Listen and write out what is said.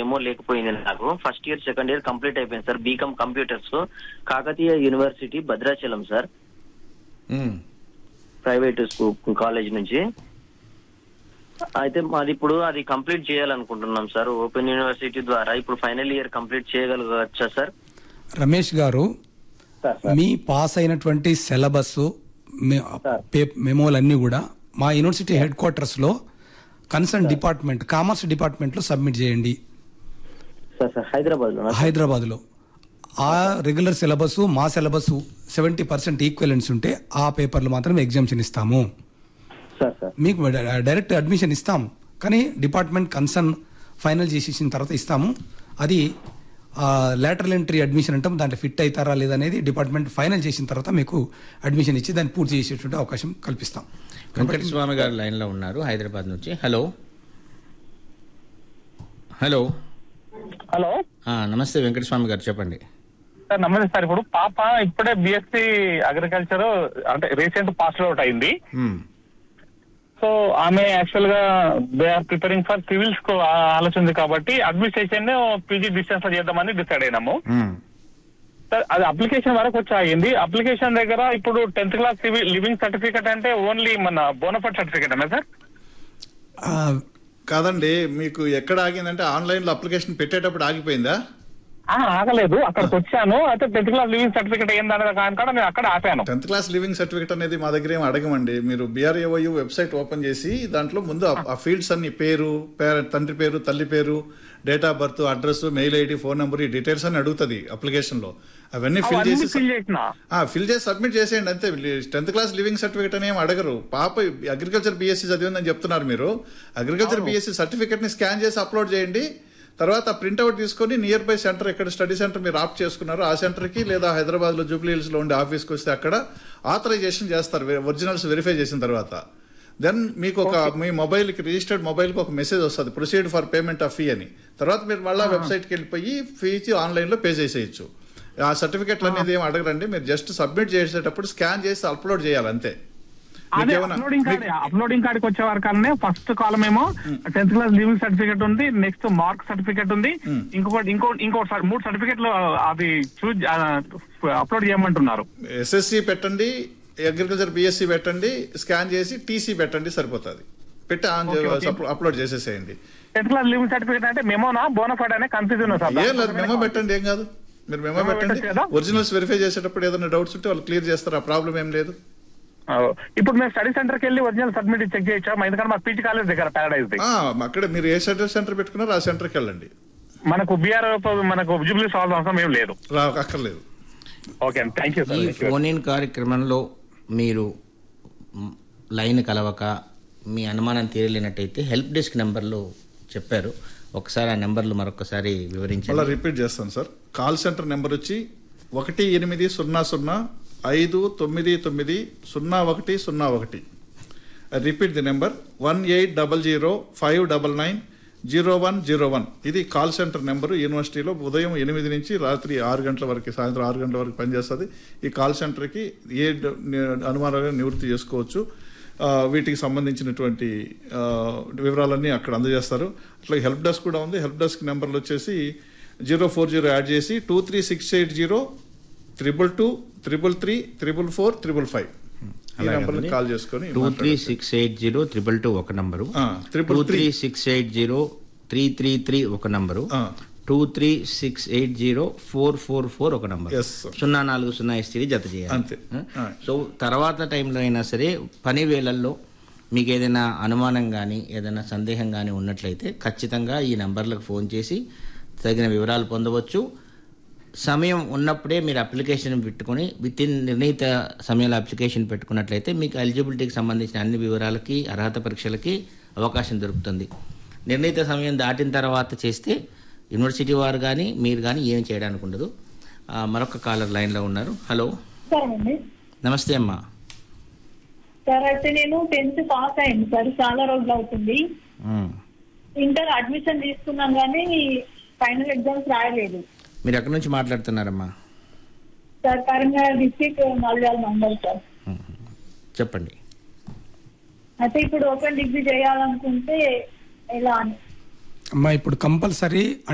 Memo లేకపోయింది నాకు first year second year complete అయిపోయింది sir BCom computers Kakatiya university Bhadrachalam sir um. Private school college నుంచి అయితే మాది ఇప్పుడు అది కంప్లీట్ చేయాలనుకుంటున్నాం సార్ ఓపెన్ యూనివర్సిటీ ద్వారా ఇప్పుడు ఫైనల్ ఇయర్ కంప్లీట్ చేయగలగచ్చా సార్ రమేష్ గారు సార్ మీ పాస్ అయినటువంటి సిలబస్ మెమోలన్నీ కూడా మా యూనివర్సిటీ హెడ్ క్వార్టర్స్ లో కన్సర్న్ డిపార్ట్మెంట్ కామర్స్ డిపార్ట్మెంట్ లో సబ్మిట్ చేయండి సార్ సార్ హైదరాబాద్ లో హైదరాబాద్ లో ఆ రెగ్యులర్ సిలబస్ మా సిలబస్ సెవెంటీ పర్సెంట్ ఈక్వలెన్స్ ఉంటే ఆ పేపర్లు మాత్రం ఎగ్జామ్షన్ ఇస్తాము సార్ సార్ మీకు డైరెక్ట్ అడ్మిషన్ ఇస్తాం కానీ డిపార్ట్మెంట్ కన్సర్న్ ఫైనల్ చేసేసిన తర్వాత ఇస్తాము అది లేటరల్ ఎంట్రీ అడ్మిషన్ అంటాం దాంట్లో ఫిట్ అవుతారా లేదనేది డిపార్ట్మెంట్ ఫైనల్ చేసిన తర్వాత మీకు అడ్మిషన్ ఇచ్చి దాన్ని పూర్తి చేసేటువంటి అవకాశం కల్పిస్తాం వెంకటస్వామి గారు లైన్ లో ఉన్నారు హైదరాబాద్ నుంచి హలో హలో హలో ఆ, నమస్తే వెంకటస్వామి గారు చెప్పండి సార్ నమస్తే సార్ ఇప్పుడు పాప ఇప్పుడే బిఎస్సి అగ్రికల్చర్ అంటే రీసెంట్ పాస్ అవుట్ అయింది ఉమ్. సో ఆమె యాక్చువల్ గా they are preparing for civils కు ఆ- ఆలోచన ఉంది కాబట్టి అడ్మినిస్ట్రేషన్ పీజీ డిస్టెన్స్ లో చేద్దామని డిసైడ్ అయినాము ఉమ్. సార్ అది అప్లికేషన్ వరకు వచ్చి ఆగింది అప్లికేషన్ దగ్గర ఇప్పుడు టెన్త్ క్లాస్ లివింగ్ సర్టిఫికేట్ అంటే ఓన్లీ మన బోనఫైడ్ సర్టిఫికేట్ అన్నా సార్ ఆ, కాదండి మీకు ఎక్కడ ఆగిందంటే ఆన్లైన్ లో అప్లికేషన్ పెట్టేటప్పుడు ఆగిపోయిందా ఆ, ఆగలేదు అక్కడికి వచ్చాను అయితే టెన్త్ క్లాస్ లివింగ్ సర్టిఫికేట్ ఏందనే కాడ నేను అక్కడ ఆపాను టెన్త్ క్లాస్ లివింగ్ సర్టిఫికేట్ అనేది మా దగ్గర ఏం అడగమండి మీరు బీఆర్ఏఓయు వెబ్సైట్ ఓపెన్ చేసి దాంట్లో ముందు ఆ- ఆ ఫీల్డ్స్ అన్ని పేరు పేర- తండ్రి పేరు తల్లి పేరు date of birth address mail ID phone number ఈ డీటెయిల్స్ అని అడుగుతుంది అప్లికేషన్ లో అవన్నీ ఫిల్ అవన్నీ చేసి ఫిల్ చేసిన ఫిల్ చేసి సబ్మిట్ చేసేయండి అంతే టెన్త్ క్లాస్ లివింగ్ సర్టిఫికేట్ అని ఏం అడగరు పాప అగ్రికల్చర్ బీఎస్సీ చదివిందని చెప్తున్నారు మీరు అగ్రికల్చర్ బీఎస్సీ సర్టిఫికేట్ ని స్కాన్ చేసి అప్లోడ్ చేయండి తర్వాత ప్రింట్అవుట్ తీసుకొని నియర్ బై సెంటర్ ఎక్కడ స్టడీ సెంటర్ మీరు ఆప్ట్ చేసుకున్నారో ఆ సెంటర్ కి లేదా హైదరాబాద్ లో జూబ్లీ హిల్స్ లో ఉండే ఆఫీస్కి వస్తే అక్కడ ఆథరైజేషన్ చేస్తారు ఒరిజినల్స్ వెరిఫై చేసిన తర్వాత దెన్ మీకు ఒక మీ మొబైల్ కి రిజిస్టర్డ్ మొబైల్ కి ఒక మెసేజ్ వస్తుంది proceed for payment of fee అని తర్వాత మీరు మళ్ళీ వెబ్సైట్ కి వెళ్ళిపోయి ఫీ ఇచ్చి ఆన్లైన్ లో పే చేసేయచ్చు ఆ సర్టిఫికెట్లు అనేది ఏం అడగరండి మీరు జస్ట్ సబ్మిట్ చేసేటప్పుడు స్కాన్ చేసి అప్లోడ్ చేయాలి అంతే అదే మీకేమన్నా- అప్లోడింగ్ కార్డ్ అప్లోడింగ్ కార్డ్కి వచ్చే వరకనే ఫస్ట్ కాలం ఏమో టెన్త్ క్లాస్ లివింగ్ సర్టిఫికేట్ ఉంది నెక్స్ట్ మార్క్ సర్టిఫికేట్ ఉంది ఇంకొకటి ఇంకో ఇంకోటి సర్- మూడు సర్టిఫికెట్లు అవి చూజ్ అప్లోడ్ చేయమంటున్నారు ఎస్ఎస్సి పెట్టండి అగ్రికల్చర్ బిఎస్సి పెట్టండి స్కాన్ చేసి టీసీ పెట్టండి సరిపోతుంది పెట్టి ఆన్ Okay, okay. అప్లోడ్ చేసేసేయండి టెన్త్ క్లాస్ లివింగ్ సర్టిఫికేట్ అంటే మెమోనా బోనఫైడ్ అనే కన్ఫ్యూజన్ సార్ ఏం లేదు మెమో పెట్టండి ఏం కాదు మీరు మెమో Memo పెట్టండి పెట్టొచ్చు కదా? ఒరిజినల్స్ వెరిఫై చేసేటప్పుడు ఏదైనా డౌట్స్ ఉంటే వాళ్ళు క్లియర్ చేస్తారు ఆ ప్రాబ్లం ఏం లేదు ఆ, ఇప్పుడు మేము స్టడీ సెంటర్ కి వెళ్ళి ఒరిజినల్ సబ్మిట్ చెక్ చేయొచ్చాం ఎందుకంటే మా పీజీ కాలేజ్ దగ్గర పారాడైజ్ ది ఆ, అక్కడ మీరు ఏ సెంటర్ సెంటర్ పెట్టుకున్నారో ఆ సెంటర్కి వెళ్ళండి మనకు బీఆర్ మనకు జూబ్లీ సాల్వ్ అవసరం ఏం లేదు రా అక్కర్లేదు ఓకే అండి థ్యాంక్ యూ ఈ సార్ ఫోన్ ఇన్ కార్యక్రమంలో మీరు మ్, లైన్ కలవక మీ అనుమానం తీరలేనట్టయితే హెల్ప్ డెస్క్ నెంబర్లో చెప్పారు ఒకసారి ఆ నెంబర్లు మరొకసారి మళ్ళీ వివరించండి రిపీట్ చేస్తాను సార్ కాల్ సెంటర్ నెంబర్ వచ్చి ఒకటి ఎనిమిది సున్నా సున్నా ఐదు తొమ్మిది తొమ్మిది సున్నా ఒకటి సున్నా ఒకటి repeat the number one eight double zero five double nine zero one zero one ఇది కాల్ సెంటర్ నెంబరు యూనివర్సిటీలో ఉదయం ఎనిమిది నుంచి రాత్రి ఆరు గంటల వరకు సాయంత్రం ఆరు గంటల వరకు పనిచేస్తుంది ఈ కాల్ సెంటర్కి ఏ డ- ని- అనుమానాలు నివృత్తి చేసుకోవచ్చు ఆ, వీటికి సంబంధించినటువంటి ఆ, వివరాలన్నీ అక్కడ అందజేస్తారు అట్లా హెల్ప్ డెస్క్ కూడా ఉంది హెల్ప్ డెస్క్ నెంబర్లు వచ్చేసి జీరో ఫోర్ జీరో యాడ్ చేసి two three six eight zero triple two triple three triple four triple five ఈ నెంబర్ని కాల్ చేసుకొని two three six eight zero triple two ఒక నంబరు ఆ, triple two three three. Six eight zero three three three ఒక నంబరు ఆ. Two three six eight zero four four four ఒక నంబర్ Yes, sir. సున్నా నాలుగు సున్నా ఎస్టీని జత చేయాలి అంతే. ఆ? సో తర్వాత టైంలో అయినా సరే పని వేళల్లో మీకు ఏదైనా అనుమానం కానీ ఏదైనా సందేహం కానీ ఉన్నట్లయితే ఖచ్చితంగా ఈ నంబర్లకు ఫోన్ చేసి తగిన వివరాలు పొందవచ్చు సమయం ఉన్నప్పుడే మీరు అప్లికేషన్ పెట్టుకొని విత్ ఇన్ నిర్ణీత సమయంలో అప్లికేషన్ పెట్టుకున్నట్లయితే మీకు ఎలిజిబిలిటీకి సంబంధించిన అన్ని వివరాలకి అర్హత పరీక్షలకి అవకాశం దొరుకుతుంది నిర్ణీత సమయం దాటిన తర్వాత చేస్తే యూనివర్సిటీ వారు కానీ మీరు కానీ ఏం చేయడానికి ఉండదు ఆ, మరొక కాలర్ లైన్లో ఉన్నారు హలో సార్ అండి నమస్తే అమ్మా సార్ అయితే నేను టెన్త్ పాస్ అయింది సార్ చాలా రోజులు అవుతుంది ఉమ్. ఇంటర్ అడ్మిషన్ తీసుకున్నాను కానీ ఫైనల్ ఎగ్జామ్స్ రాయలేదు మీరు ఎక్కడి నుంచి మాట్లాడుతున్నారమ్మా sir Karimnagar district Nalyala mandal sir um. చెప్పండి అయితే ఇప్పుడు ఓపెన్ డిగ్రీ చేయాలనుకుంటే ఎలా అని అమ్మా ఇప్పుడు కంపల్సరీ